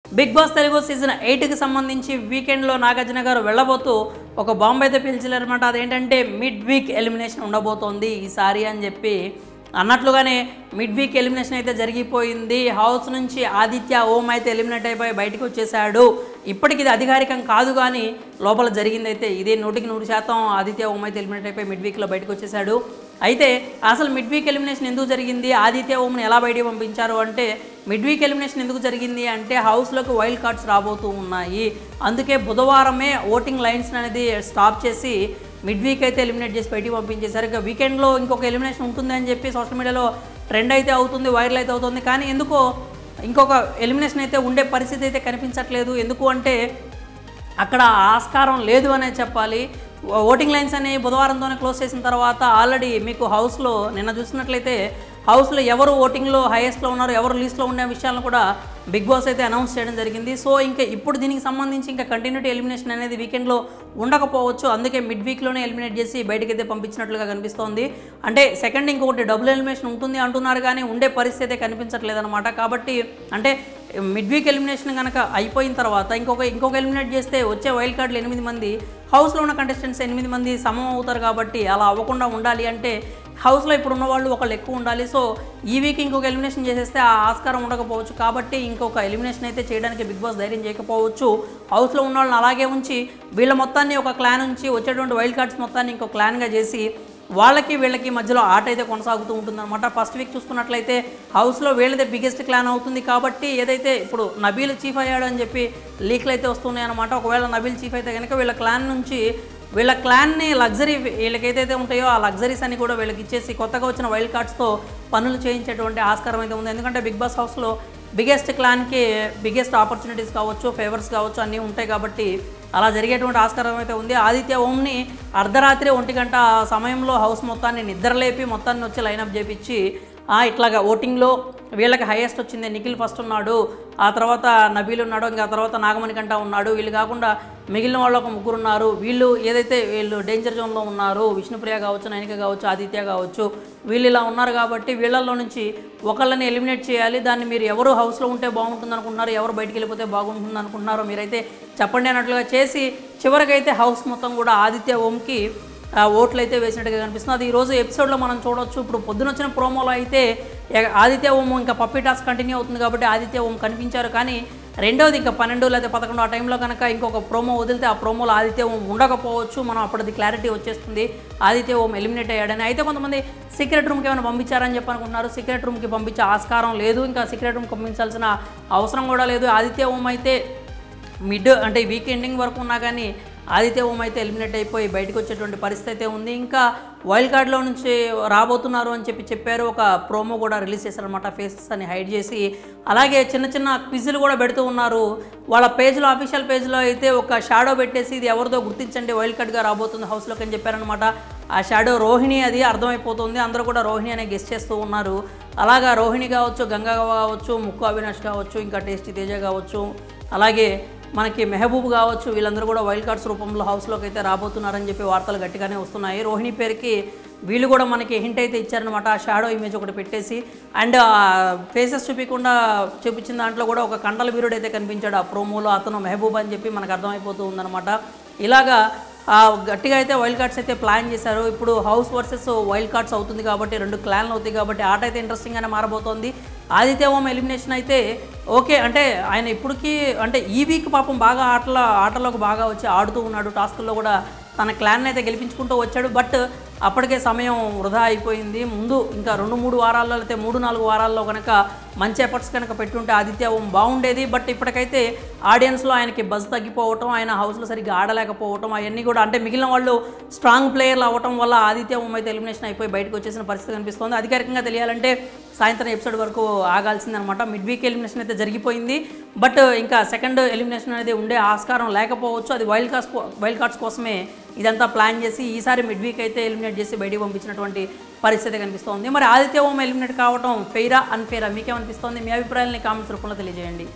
big boss Telugu season ఎయిట్కి సంబంధించి వీకెండ్లో నాగార్జున గారు వెళ్ళబోతూ ఒక బాంబు అయితే పిలిచారనమాట అదేంటంటే మిడ్ వీక్ ఎలిమినేషన్ ఉండబోతోంది ఈసారి అని చెప్పి అన్నట్లుగానే మిడ్ వీక్ ఎలిమినేషన్ అయితే జరిగిపోయింది హౌస్ నుంచి ఆదిత్య ఓం అయితే ఎలిమినేట్ అయిపోయి బయటకు వచ్చేసాడు ఇప్పటికి ఇది అధికారికం కాదు కానీ లోపల జరిగింది అయితే ఇదే నూటికి నూరు శాతం ఆదిత్య ఓం అయితే ఎలిమినేట్ అయిపోయి మిడ్ వీక్లో బయటకు వచ్చేసాడు అయితే అసలు మిడ్ వీక్ ఎలిమినేషన్ ఎందుకు జరిగింది ఆదిత్య ఓంని ఎలా బయటికి పంపించారు అంటే మిడ్ వీక్ ఎలిమినేషన్ ఎందుకు జరిగింది అంటే హౌస్లోకి వైల్డ్ కార్డ్స్ రాబోతూ ఉన్నాయి అందుకే బుధవారమే ఓటింగ్ లైన్స్ అనేది స్టాప్ చేసి మిడ్ వీక్ అయితే ఎలిమినేట్ చేసి బయటికి పంపించేశారు ఇక వీకెండ్లో ఇంకొక ఎలిమినేషన్ ఉంటుంది అని చెప్పి సోషల్ మీడియాలో ట్రెండ్ అయితే అవుతుంది వైరల్ అయితే అవుతుంది కానీ ఎందుకో ఇంకొక ఎలిమినేషన్ అయితే ఉండే పరిస్థితి అయితే కనిపించట్లేదు ఎందుకు అంటే అక్కడ ఆస్కారం లేదు అనే చెప్పాలి ఓటింగ్ లైన్స్ అనేవి బుధవారంతోనే క్లోజ్ చేసిన తర్వాత ఆల్రెడీ మీకు హౌస్లో నిన్న చూసినట్లయితే హౌస్లో ఎవరు ఓటింగ్లో హైయెస్ట్లో ఉన్నారు ఎవరు లీస్ట్లో ఉండే విషయాలను కూడా బిగ్ బాస్ అయితే అనౌన్స్ చేయడం జరిగింది సో ఇంకా ఇప్పుడు దీనికి సంబంధించి ఇంకా కంటిన్యూటీ ఎలిమినేషన్ అనేది వీకెండ్లో ఉండకపోవచ్చు అందుకే మిడ్ వీక్లోనే ఎలిమినేట్ చేసి బయటకి అయితే పంపించినట్లుగా కనిపిస్తోంది అంటే సెకండ్ ఇంకొకటి డబుల్ ఎలిమినేషన్ ఉంటుంది అంటున్నారు కానీ ఉండే పరిస్థితి అయితే కనిపించట్లేదు అనమాట కాబట్టి అంటే మిడ్ వీక్ ఎలిమినేషన్ కనుక అయిపోయిన తర్వాత ఇంకొక ఇంకొక ఎలిమినేట్ చేస్తే వచ్చే వైల్డ్ కార్డులు ఎనిమిది మంది హౌస్లో ఉన్న కంటెస్టెంట్స్ ఎనిమిది మంది సమం అవుతారు కాబట్టి అలా అవ్వకుండా ఉండాలి అంటే హౌస్లో ఇప్పుడు ఉన్న వాళ్ళు ఒకళ్ళు ఎక్కువ ఉండాలి సో ఈ వీక్ ఇంకొక ఎలిమినేషన్ చేసేస్తే ఆ ఆస్కారం ఉండకపోవచ్చు కాబట్టి ఇంకొక ఎలిమినేషన్ అయితే చేయడానికి బిగ్ బాస్ ధైర్యం చేయకపోవచ్చు హౌస్లో ఉన్న వాళ్ళని అలాగే ఉంచి వీళ్ళ మొత్తాన్ని ఒక క్లాన్ ఉంచి వచ్చేటువంటి వైల్డ్ కార్డ్స్ మొత్తాన్ని ఇంకో క్లాన్గా చేసి వాళ్ళకి వీళ్ళకి మధ్యలో ఆట అయితే కొనసాగుతూ ఉంటుందన్నమాట ఫస్ట్ వీక్ చూసుకున్నట్లయితే హౌస్లో వీళ్ళదే బిగ్గెస్ట్ క్లాన్ అవుతుంది కాబట్టి ఏదైతే ఇప్పుడు నబీల్ చీఫ్ అయ్యాడు అని చెప్పి లీక్లు అయితే వస్తున్నాయి అనమాట ఒకవేళ నబీల్ చీఫ్ అయితే కనుక వీళ్ళ క్లాన్ నుంచి వీళ్ళ క్లాన్ని లగ్జరీ వీళ్ళకి ఏదైతే ఉంటాయో ఆ లగ్జరీస్ అని కూడా వీళ్ళకి ఇచ్చేసి కొత్తగా వచ్చిన వైల్డ్ కార్డ్స్తో పనులు చేయించేటువంటి ఆస్కారం అయితే ఉంది ఎందుకంటే బిగ్ బాస్ హౌస్లో బిగ్గెస్ట్ క్లాన్కి బిగ్గెస్ట్ ఆపర్చునిటీస్ కావచ్చు ఫేవర్స్ కావచ్చు అన్నీ ఉంటాయి కాబట్టి అలా జరిగేటువంటి ఆస్కారం అయితే ఉంది ఆదిత్య ఓంని అర్ధరాత్రి ఒంటి గంట సమయంలో హౌస్ మొత్తాన్ని నిద్రలేపి మొత్తాన్ని వచ్చి లైనప్ చేపించి ఆ, ఇట్లాగా ఓటింగ్లో వీళ్ళకి హైయెస్ట్ వచ్చింది నిఖిల్ ఫస్ట్ ఉన్నాడు ఆ తర్వాత నబీల్ ఉన్నాడు ఇంకా ఆ తర్వాత నాగమణి కంట ఉన్నాడు వీళ్ళు కాకుండా మిగిలిన వాళ్ళు ఒక ముగ్గురు ఉన్నారు వీళ్ళు ఏదైతే వీళ్ళు డేంజర్ జోన్లో ఉన్నారు విష్ణుప్రియ కావచ్చు నైనిక కావచ్చు ఆదిత్య కావచ్చు వీళ్ళు ఇలా ఉన్నారు కాబట్టి వీళ్ళల్లో నుంచి ఒకళ్ళని ఎలిమినేట్ చేయాలి దాన్ని మీరు ఎవరు హౌస్లో ఉంటే బాగుంటుంది అనుకుంటున్నారు ఎవరు బయటికి వెళ్ళిపోతే బాగుంటుంది అనుకుంటున్నారో మీరైతే చెప్పండి అన్నట్లుగా చేసి చివరికైతే హౌస్ మొత్తం కూడా ఆదిత్య ఓంకి ఆ, ఓట్లు అయితే వేసినట్టుగా కనిపిస్తుంది అది ఈరోజు ఎపిసోడ్లో మనం చూడొచ్చు ఇప్పుడు పొద్దున వచ్చిన ప్రోమోలో అయితే ఎ- ఆదిత్య ఓం ఇంకా పప్పి టాస్క్ కంటిన్యూ అవుతుంది కాబట్టి ఆదిత్య ఓం కనిపించారు కానీ రెండోది ఇంకా పన్నెండు లేదా పదకొండు ఆ టైంలో కనుక ఇంకొక ప్రోమో వదిలితే ఆ ప్రోమోలో ఆదిత్య ఓం ఉండకపోవచ్చు మనం అప్పటిది క్లారిటీ వచ్చేస్తుంది ఆదిత్య ఓం ఎలిమినేట్ అయ్యాడని అయితే కొంతమంది సీక్రెట్ రూమ్కి ఏమైనా పంపించారని చెప్పి అనుకుంటున్నారు సీక్రెట్ రూమ్కి పంపించే ఆస్కారం లేదు ఇంకా సీక్రెట్ రూమ్కి పంపించాల్సిన అవసరం కూడా లేదు ఆదిత్య ఓం అయితే మిడ్ అంటే వీక్ ఎండింగ్ వరకు ఉన్నా కానీ ఆదిత్య ఓం అయితే ఎలిమినేట్ అయిపోయి బయటకు వచ్చేటువంటి పరిస్థితి అయితే ఉంది ఇంకా వైల్డ్ కార్డ్లో నుంచి రాబోతున్నారు అని చెప్పి చెప్పారు ఒక ప్రోమో కూడా రిలీజ్ చేశారనమాట ఫేసెస్ అని హైడ్ చేసి అలాగే చిన్న చిన్న క్విజులు కూడా పెడుతూ ఉన్నారు వాళ్ళ పేజ్లో అఫీషియల్ పేజ్లో అయితే ఒక షాడో పెట్టేసి ఇది ఎవరిదో గుర్తించండి వైల్డ్ కార్డ్గా రాబోతుంది హౌస్లోకి అని చెప్పారనమాట ఆ షాడో రోహిణి అది అర్థమైపోతుంది అందరూ కూడా రోహిణి అనే గెస్ట్ చేస్తూ ఉన్నారు అలాగా రోహిణి కావచ్చు గంగా కావచ్చు ముక్కు అవినాష్ కావచ్చు ఇంకా టేస్టీ తేజ కావచ్చు అలాగే మనకి మెహబూబ్ కావచ్చు వీళ్ళందరూ కూడా వైల్డ్ కార్డ్స్ రూపంలో హౌస్లోకి అయితే రాబోతున్నారని చెప్పి వార్తలు గట్టిగానే వస్తున్నాయి రోహిణి పేరుకి వీళ్ళు కూడా మనకి హింట్ అయితే ఇచ్చారనమాట ఆ షాడో ఇమేజ్ ఒకటి పెట్టేసి అండ్ ఫేసెస్ చూపించకుండా చూపించిన దాంట్లో కూడా ఒక కండల వీరుడు అయితే కనిపించాడు ఆ ప్రోమోలో అతను మెహబూబ్ అని చెప్పి మనకు అర్థమైపోతూ ఉందన్నమాట ఇలాగా ఆ, గట్టిగా అయితే వైల్డ్ కార్డ్స్ అయితే ప్లాన్ చేశారు ఇప్పుడు హౌస్ వర్సెస్ వైల్డ్ కార్డ్స్ అవుతుంది కాబట్టి రెండు క్లాన్లు అవుతాయి కాబట్టి ఆట అయితే ఇంట్రెస్టింగ్గానే మారబోతోంది ఆదిత్య ఓం ఎలిమినేషన్ అయితే ఓకే అంటే ఆయన ఇప్పటికీ అంటే ఈ వీక్ పాపం బాగా ఆటల ఆటలోకి బాగా వచ్చి ఆడుతూ ఉన్నాడు టాస్కుల్లో కూడా తన క్లాన్ అయితే గెలిపించుకుంటూ వచ్చాడు బట్ అప్పటికే సమయం వృధా అయిపోయింది ముందు ఇంకా రెండు మూడు వారాల్లో లేకపోతే మూడు నాలుగు వారాల్లో కనుక మంచి ఎఫర్ట్స్ కనుక పెట్టుంటే ఆదిత్య ఓం బాగుండేది బట్ ఇప్పటికైతే ఆడియన్స్లో ఆయనకి బజ్ తగ్గిపోవటం ఆయన హౌస్లో సరిగ్గా ఆడలేకపోవటం అవన్నీ కూడా అంటే మిగిలిన వాళ్ళు స్ట్రాంగ్ ప్లేయర్లు అవ్వటం వల్ల ఆదిత్య ఓం అయితే ఎలిమినేషన్ అయిపోయి బయటకు వచ్చేసిన పరిస్థితి కనిపిస్తోంది అధికారికంగా తెలియాలంటే సాయంత్రం ఎపిసోడ్ వరకు ఆగాల్సిందనమాట మిడ్ వీక్ ఎలిమినేషన్ అయితే జరిగిపోయింది బట్ ఇంకా సెకండ్ ఎలిమినేషన్ అనేది ఉండే ఆస్కారం లేకపోవచ్చు అది వైల్డ్ కార్డ్స్ వైల్డ్ కార్డ్స్ కోసమే ఇదంతా ప్లాన్ చేసి ఈసారి మిడ్ వీక్ అయితే ఎలిమినేట్ చేసి బయటికి పంపించినటువంటి పరిస్థితి కనిపిస్తోంది మరి ఆదిత్య ఓం ఎలిమినేట్ కావడం ఫెయిరా అన్ఫెయిరా మీకేమనిపిస్తోంది మీ అభిప్రాయాలని కామెంట్స్ రూపంలో తెలియజేయండి